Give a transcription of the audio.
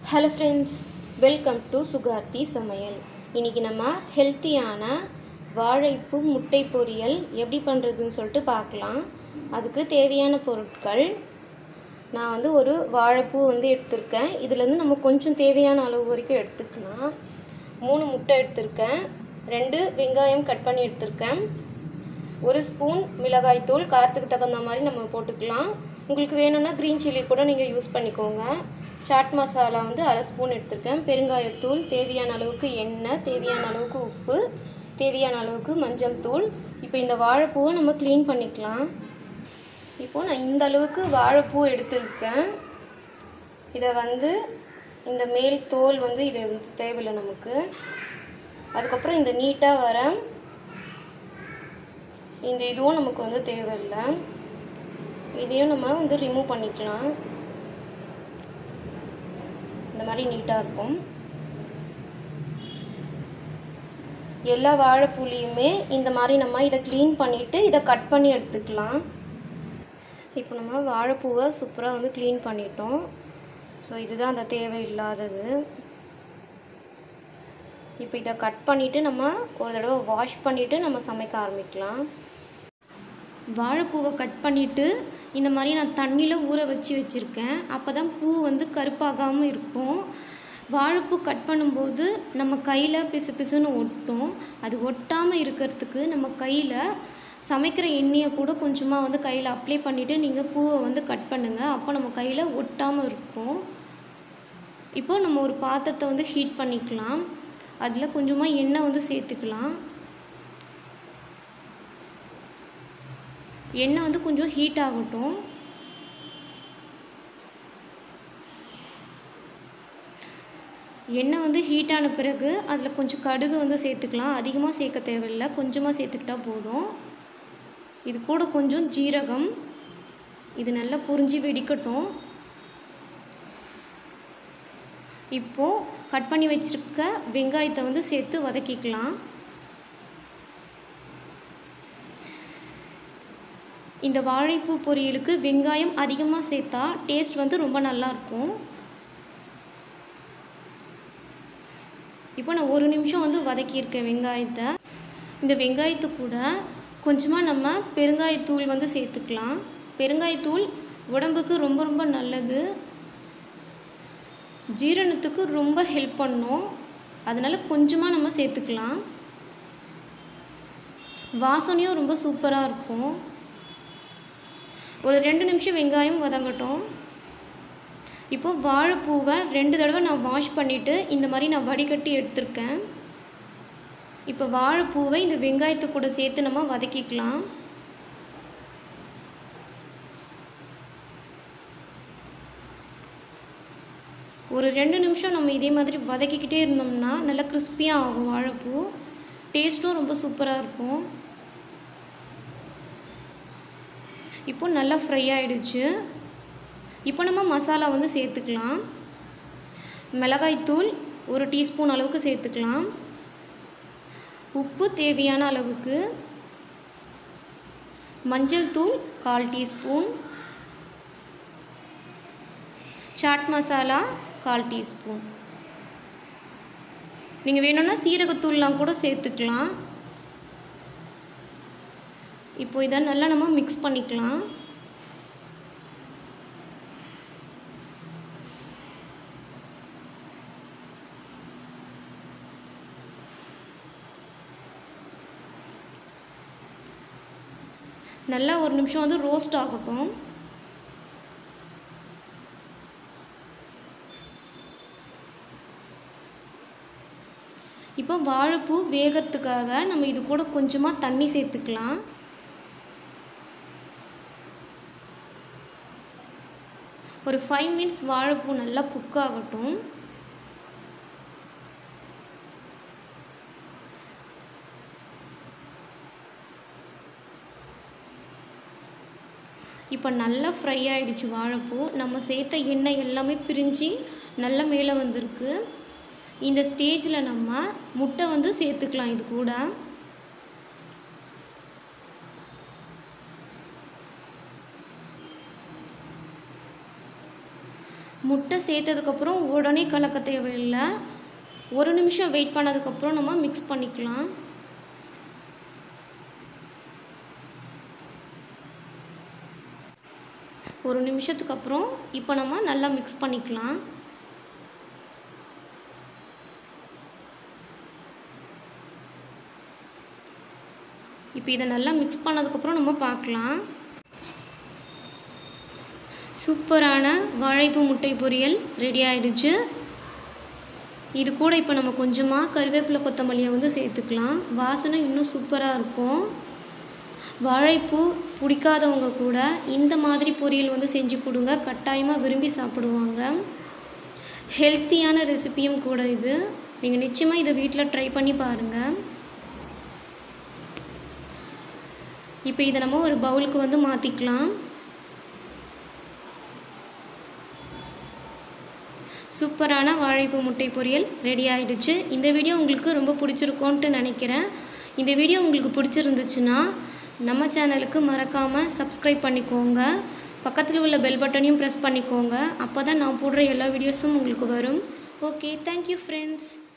hello friends welcome to Sukarthi சமையல் இன்றைக்கி நம்ம ஹெல்த்தியான வாழைப்பூ முட்டை பொரியல் எப்படி பண்ணுறதுன்னு சொல்லிட்டு பார்க்கலாம் அதுக்கு தேவையான பொருட்கள் நான் வந்து ஒரு வாழைப்பூ வந்து எடுத்திருக்கேன் இதுலேருந்து நம்ம கொஞ்சம் தேவையான அளவு வரைக்கும் எடுத்துக்கலாம் மூணு முட்டை எடுத்திருக்கேன் ரெண்டு வெங்காயம் கட் பண்ணி எடுத்திருக்கேன் ஒரு ஸ்பூன் மிளகாய்த்தூள் காரத்துக்கு தகுந்த மாதிரி நம்ம போட்டுக்கலாம் உங்களுக்கு வேணும்னா க்ரீன் சில்லி கூட நீங்கள் யூஸ் பண்ணிக்கோங்க சாட் மசாலா வந்து அரை ஸ்பூன் எடுத்திருக்கேன் பெருங்காயத்தூள் தேவையான அளவுக்கு எண்ணெய் தேவையான அளவுக்கு உப்பு தேவையான அளவுக்கு மஞ்சள் தூள் இப்போ இந்த வாழைப்பூவை நம்ம க்ளீன் பண்ணிக்கலாம் இப்போது நான் இந்த அளவுக்கு வாழைப்பூ எடுத்திருக்கேன் இதை வந்து இந்த மேல் தோல் வந்து இது வந்து தேவையில்லை நமக்கு அதுக்கப்புறம் இந்த நீட்டாக வர இந்த இதுவும் நமக்கு வந்து தேவையில்லை இதையும் நம்ம வந்து ரிமூவ் பண்ணிக்கலாம் இந்த மாதிரி நீட்டாக இருக்கும் எல்லா வாழைப்பூலையுமே இந்த மாதிரி நம்ம இதை க்ளீன் பண்ணிவிட்டு இதை கட் பண்ணி எடுத்துக்கலாம் இப்போ நம்ம வாழைப்பூவை சூப்பராக வந்து க்ளீன் பண்ணிட்டோம் ஸோ இதுதான் அந்த தேவையில்லாதது இப்போ இதை கட் பண்ணிவிட்டு நம்ம ஒரு தடவை வாஷ் பண்ணிவிட்டு நம்ம சமைக்க ஆரம்பிக்கலாம் வாழைப்பூவை கட் பண்ணிவிட்டு இந்த மாதிரி நான் தண்ணியில் ஊற வச்சு வச்சுருக்கேன் அப்போ தான் பூ வந்து கருப்பாகாமல் இருக்கும் வாழைப்பூ கட் பண்ணும்போது நம்ம கையில் பிசு பிசுன்னு ஒட்டும் அது ஒட்டாமல் இருக்கிறதுக்கு நம்ம கையில் சமைக்கிற எண்ணெயை கூட கொஞ்சமாக வந்து கையில் அப்ளை பண்ணிவிட்டு நீங்கள் பூவை வந்து கட் பண்ணுங்கள் அப்போ நம்ம கையில் ஒட்டாமல் இருக்கும் இப்போது நம்ம ஒரு பாத்திரத்தை வந்து ஹீட் பண்ணிக்கலாம் அதில் கொஞ்சமாக எண்ணெய் வந்து சேர்த்துக்கலாம் எண்ணெய் வந்து கொஞ்சம் ஹீட் ஆகட்டும் எண்ணெய் வந்து ஹீட் ஆன பிறகு அதில் கொஞ்சம் கடுகு வந்து சேர்த்துக்கலாம் அதிகமாக சேர்க்க தேவையில்லை கொஞ்சமாக சேர்த்துக்கிட்டா போதும் இது கூட கொஞ்சம் ஜீரகம் இது நல்லா புரிஞ்சு வெடிக்கட்டும் இப்போது கட் பண்ணி வச்சுருக்க வெங்காயத்தை வந்து சேர்த்து வதக்கிக்கலாம் இந்த வாழைப்பூ பொரியலுக்கு வெங்காயம் அதிகமாக சேர்த்தா டேஸ்ட் வந்து ரொம்ப நல்லாயிருக்கும் இப்போ நான் ஒரு நிமிஷம் வந்து வதக்கியிருக்கேன் வெங்காயத்தை இந்த வெங்காயத்து கூட கொஞ்சமாக நம்ம பெருங்காயத்தூள் வந்து சேர்த்துக்கலாம் பெருங்காயத்தூள் உடம்புக்கு ரொம்ப ரொம்ப நல்லது ஜீரணத்துக்கு ரொம்ப ஹெல்ப் பண்ணும் அதனால் கொஞ்சமாக நம்ம சேர்த்துக்கலாம் வாசனையும் ரொம்ப சூப்பராக இருக்கும் ஒரு ரெண்டு நிமிஷம் வெங்காயம் வதங்கட்டும் இப்போ வாழைப்பூவை ரெண்டு தடவை நான் வாஷ் பண்ணிவிட்டு இந்த மாதிரி நான் வடிகட்டி எடுத்திருக்கேன் இப்போ வாழைப்பூவை இந்த வெங்காயத்து கூட சேர்த்து நம்ம வதக்கிக்கலாம் ஒரு ரெண்டு நிமிஷம் நம்ம இதே மாதிரி வதக்கிக்கிட்டே இருந்தோம்னா நல்லா கிறிஸ்பியாக ஆகும் வாழைப்பூ டேஸ்ட்டும் ரொம்ப சூப்பராக இருக்கும் இப்போ நல்லா ஃப்ரை ஆகிடுச்சு இப்போ நம்ம மசாலா வந்து சேர்த்துக்கலாம் மிளகாய்த்தூள் ஒரு டீஸ்பூன் அளவுக்கு சேர்த்துக்கலாம் உப்பு தேவையான அளவுக்கு மஞ்சள் தூள் கால் டீஸ்பூன் சாட் மசாலா கால் டீஸ்பூன் நீங்கள் வேணும்னா சீரகத்தூள்லாம் கூட சேர்த்துக்கலாம் இப்போ இதை நல்லா நம்ம மிக்ஸ் பண்ணிக்கலாம் நல்லா ஒரு நிமிஷம் வந்து ரோஸ்ட் ஆகட்டும் இப்போ வாழைப்பூ வேகிறதுக்காக நம்ம இது கூட கொஞ்சமாக தண்ணி சேர்த்துக்கலாம் ஒரு ஃபைவ் மினிட்ஸ் வாழைப்பூ நல்லா குக் ஆகட்டும் இப்போ நல்லா ஃப்ரை ஆகிடுச்சு வாழைப்பூ நம்ம சேர்த்த எண்ணெய் எல்லாமே பிரிஞ்சு நல்லா மேலே வந்திருக்கு இந்த ஸ்டேஜில் நம்ம முட்டை வந்து சேர்த்துக்கலாம் இது கூட முட்டை சேர்த்ததுக்கப்புறம் உடனே கலக்க தேவையில்லை ஒரு நிமிஷம் வெயிட் பண்ணதுக்கப்புறம் நம்ம மிக்ஸ் பண்ணிக்கலாம் ஒரு நிமிஷத்துக்கு அப்புறம் இப்போ நம்ம நல்லா மிக்ஸ் பண்ணிக்கலாம் இப்போ இதை நல்லா மிக்ஸ் பண்ணதுக்கப்புறம் நம்ம பார்க்கலாம் சூப்பரான வாழைப்பூ முட்டை பொரியல் ரெடி ஆயிடுச்சு இது கூட இப்போ நம்ம கொஞ்சமாக கருவேப்பிலை கொத்தமல்லியை வந்து சேர்த்துக்கலாம் வாசனை இன்னும் சூப்பராக இருக்கும் வாழைப்பூ பிடிக்காதவங்க கூட இந்த மாதிரி பொரியல் வந்து செஞ்சு கொடுங்க கட்டாயமாக விரும்பி சாப்பிடுவாங்க ஹெல்த்தியான ரெசிபியும் கூட இது நீங்கள் நிச்சயமாக இதை வீட்டில் ட்ரை பண்ணி பாருங்கள் இப்போ இதை நம்ம ஒரு பவுலுக்கு வந்து மாற்றிக்கலாம் சூப்பரான வாழைப்பூ முட்டை பொரியல் ரெடி ஆயிடுச்சு இந்த வீடியோ உங்களுக்கு ரொம்ப பிடிச்சிருக்கோன்ட்டு நினைக்கிறேன் இந்த வீடியோ உங்களுக்கு பிடிச்சிருந்துச்சுன்னா நம்ம சேனலுக்கு மறக்காமல் சப்ஸ்கிரைப் பண்ணிக்கோங்க பக்கத்தில் உள்ள பெல் பட்டனையும் ப்ரெஸ் பண்ணிக்கோங்க அப்போ தான் நான் போடுற எல்லா வீடியோஸும் உங்களுக்கு வரும் ஓகே தேங்க்யூ ஃப்ரெண்ட்ஸ்